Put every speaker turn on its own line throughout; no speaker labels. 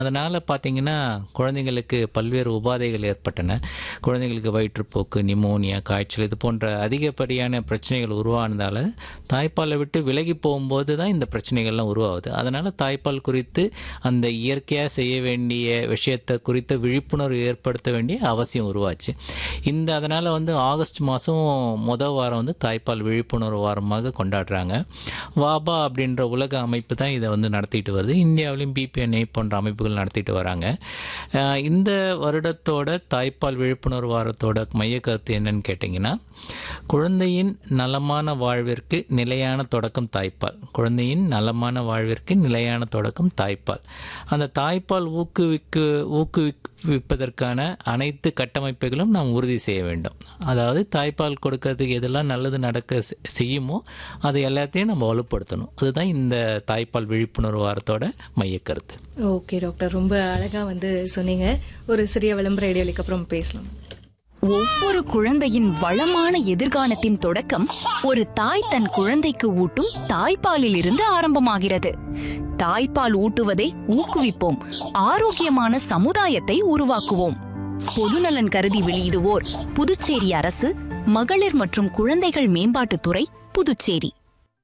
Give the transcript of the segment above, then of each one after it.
அதனால் பார்த்தீங்கன்னா குழந்தைங்களுக்கு பல்வேறு உபாதைகள் ஏற்பட்டன குழந்தைங்களுக்கு வயிற்றுப்போக்கு நிமோனியா காய்ச்சல் இது போன்ற அதிகப்படியான பிரச்சனைகள் உருவானதால் தாய்ப்பாலை விட்டு விலகி போகும்போது தான் இந்த பிரச்சனைகள்லாம் உருவாகுது அதனால் தாய்ப்பால் குறித்து அந்த இயற்கையாக செய்ய வேண்டிய விஷயத்தை குறித்த விழிப்புணர்வு ஏற்படுத்த வேண்டிய அவசியம் உருவாச்சு இந்த அதனால் வந்து ஆகஸ்ட் மாதம் மொதல் வாரம் வந்து தாய்ப்பால் விழிப்புணர்வு வாரமாக கொண்டாடுறாங்க வாபா அப்படின்ற உலக அமைப்பு தான் இதை வந்து நடத்திட்டு வருது இந்தியாவிலையும் பிபிஎன்ஐ போன்ற அமைப்புகள் நடத்திட்டு வராங்க அஹ் இந்த வருடத்தோட தாய்ப்பால் விழிப்புணர்வு வாரத்தோட மைய கருத்து என்னன்னு கேட்டிங்கன்னா குழந்தையின் நலமான வாழ்விற்கு நிலையான தொடக்கம் தாய்ப்பால் குழந்தையின் நலமான வாழ்விற்கு நிலையான தொடக்கம் தாய்ப்பால் அந்த தாய்ப்பால் ஊக்குவிக்கு ஊக்குவிப்பதற்கான அனைத்து கட்டமைப்புகளும் நாம் உறுதி செய்ய வேண்டும் அதாவது தாய்ப்பால் கொடுக்கறதுக்கு எதெல்லாம் நல்லது நடக்க செ- செய்யுமோ அதை எல்லாத்தையும் நம்ம வலுப்படுத்தணும் அதுதான் இந்த தாய்ப்பால் விழிப்புணர்வு வாரத்தோட மைய கருத்து
ஓகே டாக்டர் ரொம்ப அழகா வந்து சொன்னீங்க ஒரு சிறிய விளம்பர இடைவெளிக்கு அப்புறம் பேசலாம்
ஒவ்வொரு குழந்தையின் வளமான எதிர்காலத்தின் தொடக்கம் ஒரு தாய் தன் குழந்தைக்கு ஊட்டும் தாய்ப்பாலில் இருந்து ஆரம்பமாகிறது தாய்ப்பால் ஊட்டுவதை ஊக்குவிப்போம் ஆரோக்கியமான சமுதாயத்தை உருவாக்குவோம் பொதுநலன் கருதி வெளியிடுவோர் புதுச்சேரி அரசு மகளிர் மற்றும் குழந்தைகள் மேம்பாட்டுத்துறை புதுச்சேரி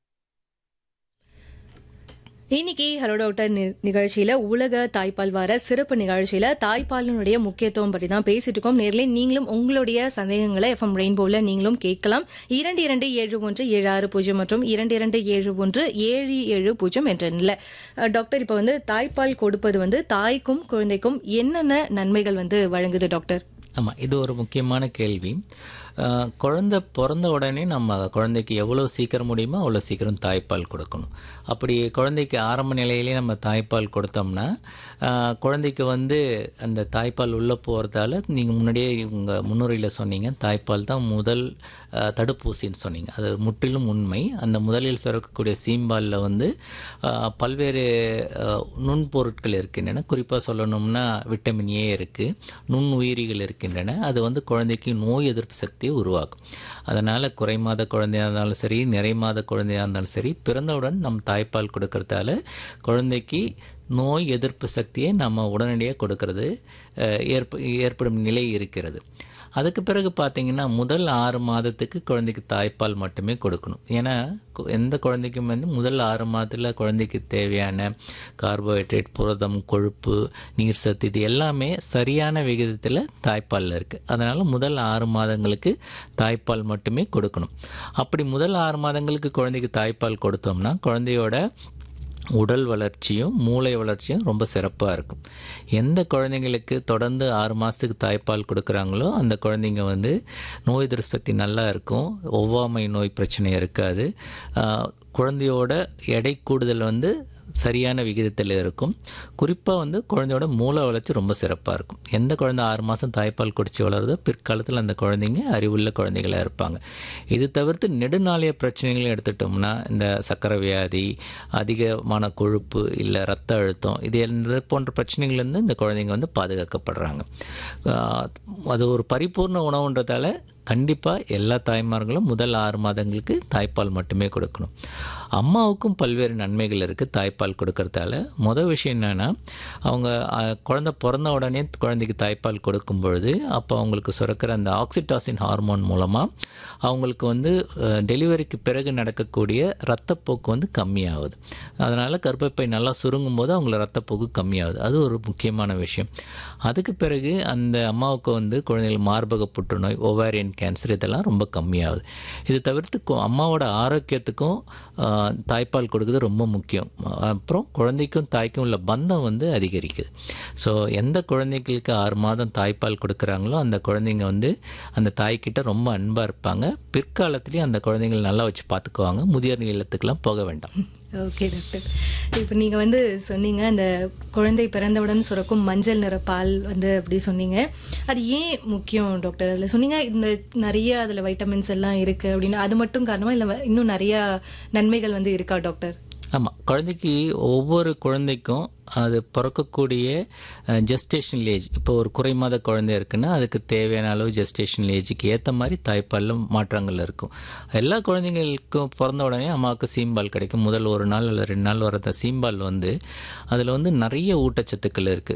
இன்னைக்கு ஹலோ டாக்டர் நி- நிகழ்ச்சியில உலக தாய்ப்பால் வார சிறப்பு நிகழ்ச்சியில தாய்ப்பாலினுடைய முக்கியத்துவம் பற்றி தான் பேசிட்டு இருக்கோம் நேர்ல நீங்களும் உங்களுடைய சந்தேகங்களை எஃப்எம் ரெயின்போல நீங்களும் கேட்கலாம் இரண்டு இரண்டு ஏழு ஒன்று ஏழு ஆறு பூஜ்ஜியம் மற்றும் இரண்டு இரண்டு ஏழு ஒன்று ஏழு ஏழு பூஜ்ஜியம் என்ற எண்ணில் அஹ், டாக்டர் இப்போ வந்து தாய்ப்பால் கொடுப்பது வந்து தாய்க்கும் குழந்தைக்கும் என்னென்ன நன்மைகள் வந்து வழங்குது டாக்டர்
ஆமாம் இது ஒரு முக்கியமான கேள்வி அஹ், குழந்தை பிறந்த உடனே நம்ம குழந்தைக்கு எவ்வளோ சீக்கிரம் முடியுமோ அவ்வளோ சீக்கிரம் தாய்ப்பால் கொடுக்கணும் அப்படி குழந்தைக்கு ஆரம்ப நிலையிலே நம்ம தாய்ப்பால் கொடுத்தோம்னா அஹ், குழந்தைக்கு வந்து அந்த தாய்ப்பால் உள்ளே போகிறதால நீங்கள் முன்னாடியே உங்கள் முன்னுரையில் சொன்னீங்க தாய்ப்பால் தான் முதல் அஹ், தடுப்பூசின்னு சொன்னீங்க அது முற்றிலும் உண்மை அந்த முதலில் சுரக்கக்கூடிய சீம்பாலில் வந்து அஹ், பல்வேறு அஹ், நுண்பொருட்கள் இருக்கின்றன குறிப்பாக சொல்லணும்னா விட்டமின் ஏ இருக்குது நுண்ணுயிரிகள் இருக்கின்றன அது வந்து குழந்தைக்கு நோய் எதிர்ப்பு சக்தியை உருவாக்கும் அதனால் குறைமாத குழந்தையாக இருந்தாலும் சரி நிறைமாத குழந்தையாக இருந்தாலும் சரி பிறந்தவுடன் நம் தாய்ப்பால் கொடுக்கறதால குழந்தைக்கு நோய் எதிர்ப்பு சக்தியை நம்ம உடனடியாக கொடுக்கறது அஹ், ஏற்ப ஏற்படும் நிலை இருக்கிறது அதுக்கு பிறகு பார்த்தீங்கன்னா முதல் ஆறு மாதத்துக்கு குழந்தைக்கு தாய்ப்பால் மட்டுமே கொடுக்கணும் ஏன்னா கு- எந்த குழந்தைக்கும் வந்து முதல் ஆறு மாதத்தில் குழந்தைக்கு தேவையான கார்போஹைட்ரேட் புரதம் கொழுப்பு நீர் சத்து இது எல்லாமே சரியான விகிதத்தில் தாய்ப்பாலில் இருக்குது அதனால் முதல் ஆறு மாதங்களுக்கு தாய்ப்பால் மட்டுமே கொடுக்கணும் அப்படி முதல் ஆறு மாதங்களுக்கு குழந்தைக்கு தாய்ப்பால் கொடுத்தோம்னா குழந்தையோட உடல் வளர்ச்சியும் மூளை வளர்ச்சியும் ரொம்ப சிறப்பாக இருக்கும் எந்த குழந்தைங்களுக்கு தொடர்ந்து ஆறு மாதத்துக்கு தாய்ப்பால் கொடுக்குறாங்களோ அந்த குழந்தைங்க வந்து நோய் எதிர்ப்பு சக்தி நல்லா இருக்கும் ஒவ்வாமை நோய் பிரச்சனை இருக்காது ஆஹ், குழந்தையோட எடை கூடுதல் வந்து சரியான விகிதத்தில் இருக்கும் குறிப்பாக வந்து குழந்தையோட மூளை வளர்ச்சி ரொம்ப சிறப்பாக இருக்கும் எந்த குழந்தை ஆறு மாதம் தாய்ப்பால் குடிச்சு வளருதோ பிற்காலத்தில் அந்த குழந்தைங்க அறிவுள்ள குழந்தைகளாக இருப்பாங்க இது தவிர்த்து நெடுநாளைய பிரச்சனைகளை எடுத்துட்டோம்னா இந்த சக்கரை வியாதி அதிகமான கொழுப்பு இல்லை ரத்த அழுத்தம் இது எந்த போன்ற பிரச்சனைகள்லேருந்து இந்த குழந்தைங்க வந்து பாதுகாக்கப்படுறாங்க ஆஹ் அது ஒரு பரிபூர்ண உணவுன்றதால கண்டிப்பாக எல்லா தாய்மார்களும் முதல் ஆறு மாதங்களுக்கு தாய்ப்பால் மட்டுமே கொடுக்கணும் அம்மாவுக்கும் பல்வேறு நன்மைகள் இருக்குது தாய்ப்பால் கொடுக்கறதால மொதல் விஷயம் என்னென்னா அவங்க அஹ், குழந்தை பிறந்த உடனே குழந்தைக்கு தாய்ப்பால் கொடுக்கும் பொழுது அப்போ அவங்களுக்கு சுரக்கிற அந்த ஆக்சிடாசின் ஹார்மோன் மூலமாக அவங்களுக்கு வந்து அஹ், டெலிவரிக்கு பிறகு நடக்கக்கூடிய ரத்தப்போக்கு வந்து கம்மியாகுது அதனால் கர்ப்பப்பை நல்லா சுருங்கும் போது அவங்கள ரத்தப்போக்கு கம்மியாகுது அது ஒரு முக்கியமான விஷயம் அதுக்கு பிறகு அந்த அம்மாவுக்கு வந்து குழந்தைகள் மார்பக புற்றுநோய் ஓவாரியன் கேன்சர் இதெல்லாம் ரொம்ப கம்மியாகுது இது தவிர்த்து கு- அம்மாவோட ஆரோக்கியத்துக்கும் ஆஹ், தாய்ப்பால் கொடுக்குறது ரொம்ப முக்கியம் அப்புறம் குழந்தைக்கும் தாய்க்கும் உள்ள பந்தம் வந்து அதிகரிக்குது ஸோ எந்த குழந்தைகளுக்கு ஆறு மாதம் தாய்ப்பால் கொடுக்குறாங்களோ அந்த குழந்தைங்க வந்து அந்த தாய்க்கிட்ட ரொம்ப அன்பாக இருப்பாங்க பிற்காலத்துலேயும் அந்த குழந்தைங்களை நல்லா வச்சு பார்த்துக்குவாங்க முதியோர் இல்லத்துக்கெல்லாம் போக வேண்டாம்
ஓகே டாக்டர் இப்போ நீங்கள் வந்து சொன்னீங்க அந்த குழந்தை பிறந்தவுடன் சுரக்கும் மஞ்சள் நிற பால் வந்து அப்படி சொன்னீங்க அது ஏன் முக்கியம் டாக்டர் அதில் சொன்னீங்க இந்த நிறைய அதில் வைட்டமின்ஸ் எல்லாம் இருக்குது அப்படின்னு அது மட்டும் காரணமா இல்லை இன்னும் நிறைய நன்மைகள் வந்து இருக்கா டாக்டர்
ஆமாம் குழந்தைக்கு ஒவ்வொரு குழந்தைக்கும் அது பிறக்கக்கூடிய ஜெஸ்டேஷன் ஏஜ் இப்போ ஒரு குறை மாத குழந்தை இருக்குன்னா அதுக்கு தேவையான அளவு ஜெஸ்டேஷன் ஏஜுக்கு ஏற்ற மாதிரி தாய்ப்பாலில் மாற்றங்கள் இருக்கும் எல்லா குழந்தைங்களுக்கும் பிறந்த உடனே அம்மாவுக்கு சீம்பால் கிடைக்கும் முதல் ஒரு நாள் அல்லது ரெண்டு நாள் வர சீம்பால் வந்து அதில் வந்து நிறைய ஊட்டச்சத்துக்கள் இருக்குது